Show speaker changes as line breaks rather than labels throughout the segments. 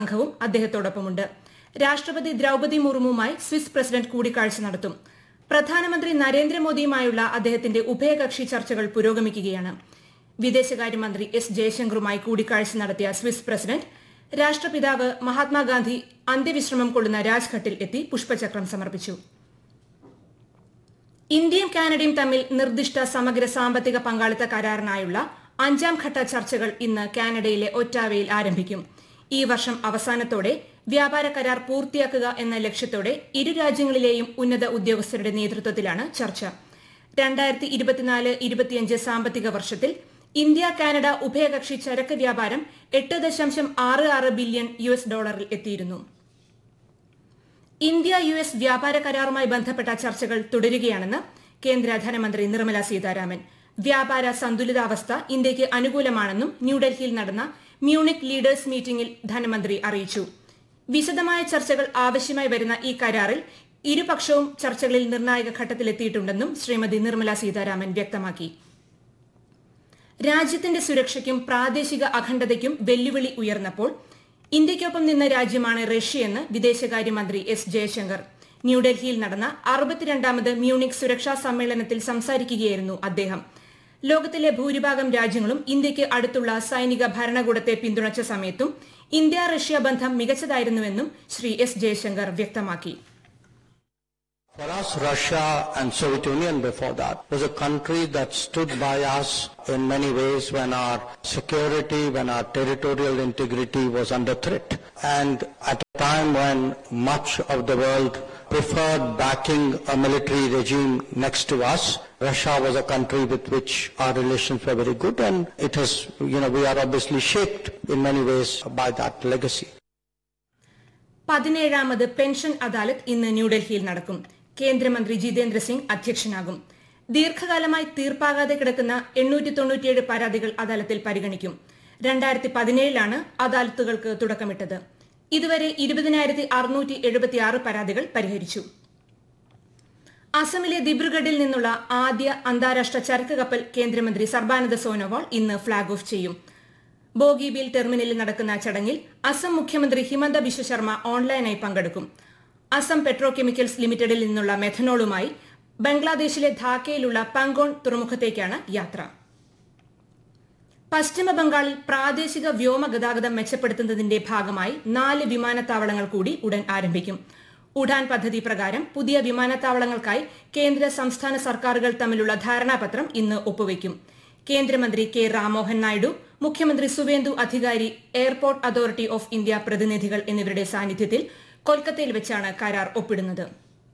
സംഘവും അദ്ദേഹത്തോടൊപ്പമുണ്ട് രാഷ്ട്രപതി Draupadi മുർമുവുമായി Swiss president കൂടിക്കാഴ്ച നടത്തും പ്രധാനമന്ത്രി നരേന്ദ്രമോദിയുമായുള്ള അദ്ദേഹത്തിന്റെ ഉഭയകക്ഷി ചർച്ചകൾ പുരോഗമിക്കുകയാണ് വിദേശകാര്യമന്ത്രി എസ് ജയശങ്കറുമായി കൂടിക്കാഴ്ച നടത്തിയ സ്വിസ് പ്രസിഡന്റ് രാഷ്ട്രപിതാവ് മഹാത്മാഗാന്ധി അന്ത്യവിശ്രമം കൊള്ളുന്ന രാജ്ഘട്ടിൽ എത്തി പുഷ്പചക്രം സമർപ്പിച്ചു ഇന്ത്യയും കാനഡയും തമ്മിൽ നിർദ്ദിഷ്ട സമഗ്ര സാമ്പത്തിക പങ്കാളിത്ത കരാറിനായുള്ള അഞ്ചാം ഘട്ട ചർച്ചകൾ ഇന്ന് കാനഡയിലെ ഒറ്റാവയിൽ ആരംഭിക്കും ഈ വർഷം അവസാനത്തോടെ വ്യാപാര കരാർ പൂർത്തിയാക്കുക എന്ന ലക്ഷ്യത്തോടെ ഇരു രാജ്യങ്ങളിലെയും ഉന്നത ഉദ്യോഗസ്ഥരുടെ നേതൃത്വത്തിലാണ് ചർച്ച രണ്ടായിരത്തി ഇരുപത്തിനാല് ഇരുപത്തിയഞ്ച് സാമ്പത്തിക വർഷത്തിൽ ഇന്ത്യ കാനഡ ഉഭയകക്ഷി ചരക്ക് വ്യാപാരം എട്ട് ദശാംശം ആറ് ആറ് ബില്യൺ യു എസ് ഡോളറിൽ എത്തിയിരുന്നു ഇന്ത്യ യു എസ് വ്യാപാര കരാറുമായി ബന്ധപ്പെട്ട ചർച്ചകൾ തുടരുകയാണെന്ന് കേന്ദ്ര ധനമന്ത്രി നിർമ്മല സീതാരാമൻ വ്യാപാര സന്തുലിതാവസ്ഥ ഇന്ത്യയ്ക്ക് അനുകൂലമാണെന്നും ന്യൂഡൽഹിയിൽ നടന്ന മ്യൂണിക് ലീഡേഴ്സ് മീറ്റിംഗിൽ ധനമന്ത്രി അറിയിച്ചു വിശദമായ ചർച്ചകൾ ആവശ്യമായി വരുന്ന ഈ കരാറിൽ ഇരുപക്ഷവും ചർച്ചകളിൽ നിർണായക ഘട്ടത്തിലെത്തിയിട്ടുണ്ടെന്നും ശ്രീമതി നിർമ്മല സീതാരാമൻ വ്യക്തമാക്കി രാജ്യത്തിന്റെ സുരക്ഷയ്ക്കും പ്രാദേശിക അഖണ്ഡതയ്ക്കും വെല്ലുവിളി ഉയർന്നപ്പോൾ ഇന്ത്യയ്ക്കൊപ്പം നിന്ന രാജ്യമാണ് റഷ്യയെന്ന് വിദേശകാര്യമന്ത്രി എസ് ജയശങ്കർ ന്യൂഡൽഹിയിൽ നടന്ന അറുപത്തിരണ്ടാമത് മ്യൂണിക് സുരക്ഷാ സമ്മേളനത്തിൽ സംസാരിക്കുകയായിരുന്നു അദ്ദേഹം ലോകത്തിലെ ഭൂരിഭാഗം രാജ്യങ്ങളും ഇന്ത്യയ്ക്ക് അടുത്തുള്ള സൈനിക ഭരണകൂടത്തെ പിന്തുണച്ച സമയത്തും ഇന്ത്യ റഷ്യ ബന്ധം മികച്ചതായിരുന്നുവെന്നും ശ്രീ എസ് ജയശങ്കർ വ്യക്തമാക്കി
For us, Russia and Soviet Union before that was a country that stood by us in many ways when our security, when our territorial integrity was under threat. And at a time when much of the world preferred backing a military regime next to us, Russia was a country with which our relations were very good and it has, you know, we are obviously shaped in many ways by that legacy.
പതിനേഴാമത് pension adalat ഇന്ന് ന്യൂഡൽഹിയിൽ നടക്കും കേന്ദ്രമന്ത്രി ജിതേന്ദ്ര സിംഗ് അധ്യക്ഷനാകും ദീർഘകാലമായി തീർപ്പാകാതെ കിടക്കുന്ന എണ്ണൂറ്റി തൊണ്ണൂറ്റിയേഴ് പരാതികൾ അദാലത്തിൽ പരിഗണിക്കും രണ്ടായിരത്തി പതിനേഴിലാണ് അദാലത്തുകൾക്ക് തുടക്കമിട്ടത് ഇതുവരെ ഇരുപതിനായിരത്തി അറുന്നൂറ്റി എഴുപത്തിയാറ് പരാതികൾ പരിഹരിച്ചു അസമിലെ ദിബ്രുഗഡിൽ നിന്നുള്ള ആദ്യ അന്താരാഷ്ട്ര ചരക്ക് കപ്പൽ കേന്ദ്രമന്ത്രി സർബാനന്ദ സോനോവാൾ ഇന്ന് ഫ്ളാഗ് ഓഫ് ചെയ്യും ബോഗിബീൽ ടെർമിനലിൽ നടക്കുന്ന ചടങ്ങിൽ അസം മുഖ്യമന്ത്രി ഹിമന്ത ബിശ്വ ശർമ്മ ഓൺലൈനായി പങ്കെടുക്കും അസം പെട്രോ കെമിക്കൽസ് ലിമിറ്റഡിൽ നിന്നുള്ള മെഥനോളുമായി ബംഗ്ലാദേശിലെ ധാക്കയിലുള്ള പങ്കോൺ തുറമുഖത്തേക്കാണ് യാത്ര പശ്ചിമ ബംഗാളിൽ പ്രാദേശിക വ്യോമ ഗതാഗതം മെച്ചപ്പെടുത്തുന്നതിന്റെ ഭാഗമായി നാല് വിമാനത്താവളങ്ങൾ കൂടി ഉടൻ ആരംഭിക്കും ഉഡാൻ പദ്ധതി പ്രകാരം പുതിയ വിമാനത്താവളങ്ങൾക്കായി കേന്ദ്ര സംസ്ഥാന സർക്കാരുകൾ തമ്മിലുള്ള ധാരണാപത്രം ഇന്ന് ഒപ്പുവയ്ക്കും കേന്ദ്രമന്ത്രി കെ രാമോഹൻ നായിഡു മുഖ്യമന്ത്രി സുവേന്ദു അധികാരി എയർപോർട്ട് അതോറിറ്റി ഓഫ് ഇന്ത്യ പ്രതിനിധികൾ എന്നിവരുടെ സാന്നിധ്യത്തിൽ കൊൽക്കത്തയിൽ വെച്ചാണ് കരാർ ഒപ്പിടുന്നത്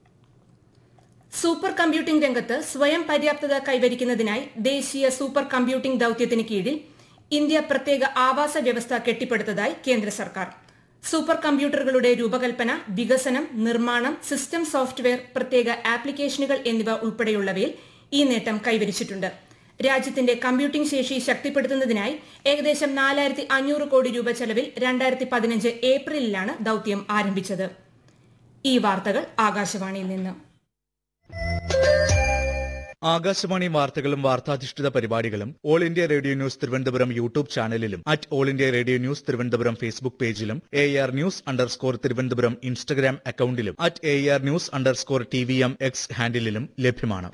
സൂപ്പർ കമ്പ്യൂട്ടിംഗ് രംഗത്ത് സ്വയം പര്യാപ്തത കൈവരിക്കുന്നതിനായി ദേശീയ സൂപ്പർ കമ്പ്യൂട്ടിംഗ് ദൌത്യത്തിന് കീഴിൽ ഇന്ത്യ പ്രത്യേക ആവാസ വ്യവസ്ഥ കെട്ടിപ്പടുത്തതായി കേന്ദ്ര സർക്കാർ സൂപ്പർ കമ്പ്യൂട്ടറുകളുടെ രൂപകൽപ്പന വികസനം നിർമ്മാണം സിസ്റ്റം സോഫ്റ്റ്വെയർ പ്രത്യേക ആപ്ലിക്കേഷനുകൾ എന്നിവ ഉൾപ്പെടെയുള്ളവയിൽ ഈ നേട്ടം കൈവരിച്ചിട്ടുണ്ട് രാജ്യത്തിന്റെ കമ്പ്യൂട്ടിംഗ് ശേഷി ശക്തിപ്പെടുത്തുന്നതിനായി ഏകദേശം നാലായിരത്തി അഞ്ഞൂറ് കോടി രൂപ ചെലവിൽ രണ്ടായിരത്തി പതിനഞ്ച് ഏപ്രിലിലാണ് ദൌത്യം ആരംഭിച്ചത് ഈ വാർത്തകൾ ആകാശവാണിയിൽ നിന്ന്
ആകാശവാണി വാർത്തകളും വാർത്താധിഷ്ഠിത പരിപാടികളും All India Radio news Thiruvananthapuram YouTube ചാനലിലും at All India Radio news Thiruvananthapuram Facebook പേജിലും A R news underscore Thiruvananthapuram Instagram അക്കൌണ്ടിലും at A R news underscore T V M X ഹാൻഡിലും ലഭ്യമാണ്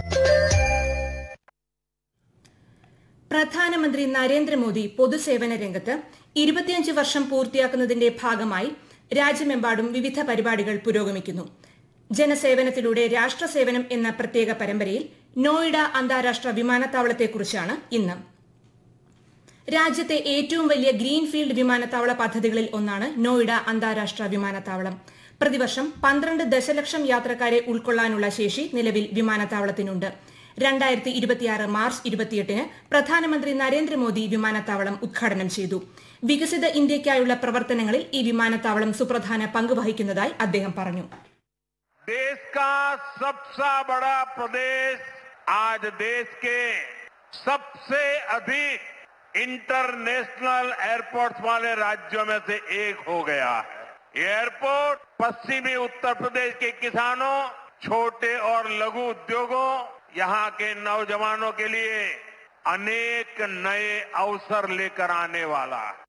പ്രധാനമന്ത്രി നരേന്ദ്രമോദി പൊതുസേവന രംഗത്ത് ഇരുപത്തിയഞ്ച് വർഷം പൂർത്തിയാക്കുന്നതിന്റെ ഭാഗമായി രാജ്യമെമ്പാടും വിവിധ പരിപാടികൾ പുരോഗമിക്കുന്നു ജനസേവനത്തിലൂടെ രാഷ്ട്രസേവനം എന്ന പ്രത്യേക പരമ്പരയിൽ നോയിഡ അന്താരാഷ്ട്ര വിമാനത്താവളത്തെക്കുറിച്ചാണ് ഇന്ന് രാജ്യത്തെ ഏറ്റവും വലിയ ഗ്രീൻഫീൽഡ് വിമാനത്താവള പദ്ധതികളിൽ ഒന്നാണ് നോയിഡ അന്താരാഷ്ട്ര വിമാനത്താവളം പ്രതിവർഷം പന്ത്രണ്ട് ദശലക്ഷം യാത്രക്കാരെ ഉൾക്കൊള്ളാനുള്ള ശേഷി നിലവിൽ വിമാനത്താവളത്തിനുണ്ട് രണ്ടായിരത്തി ഇരുപത്തിയാറ് മാർച്ച് ഇരുപത്തിയെട്ടിന് പ്രധാനമന്ത്രി നരേന്ദ്രമോദി വിമാനത്താവളം ഉദ്ഘാടനം ചെയ്തു വികസിത ഇന്ത്യയ്ക്കായുള്ള പ്രവർത്തനങ്ങളിൽ ഈ വിമാനത്താവളം സുപ്രധാന പങ്ക് വഹിക്കുന്നതായി അദ്ദേഹം പറഞ്ഞു
देश का सबसे बड़ा प्रदेश आज देश के सबसे अधिक इंटरनेशनल एयरपोर्ट्स वाले राज्यों में से एक हो गया है ये एयरपोर्ट पश्चिमी उत्तर प्रदेश के किसानों छोटे और लघु उद्योगों यहाँ के नौजवानों के लिए अनेक नए अवसर लेकर आने वाला है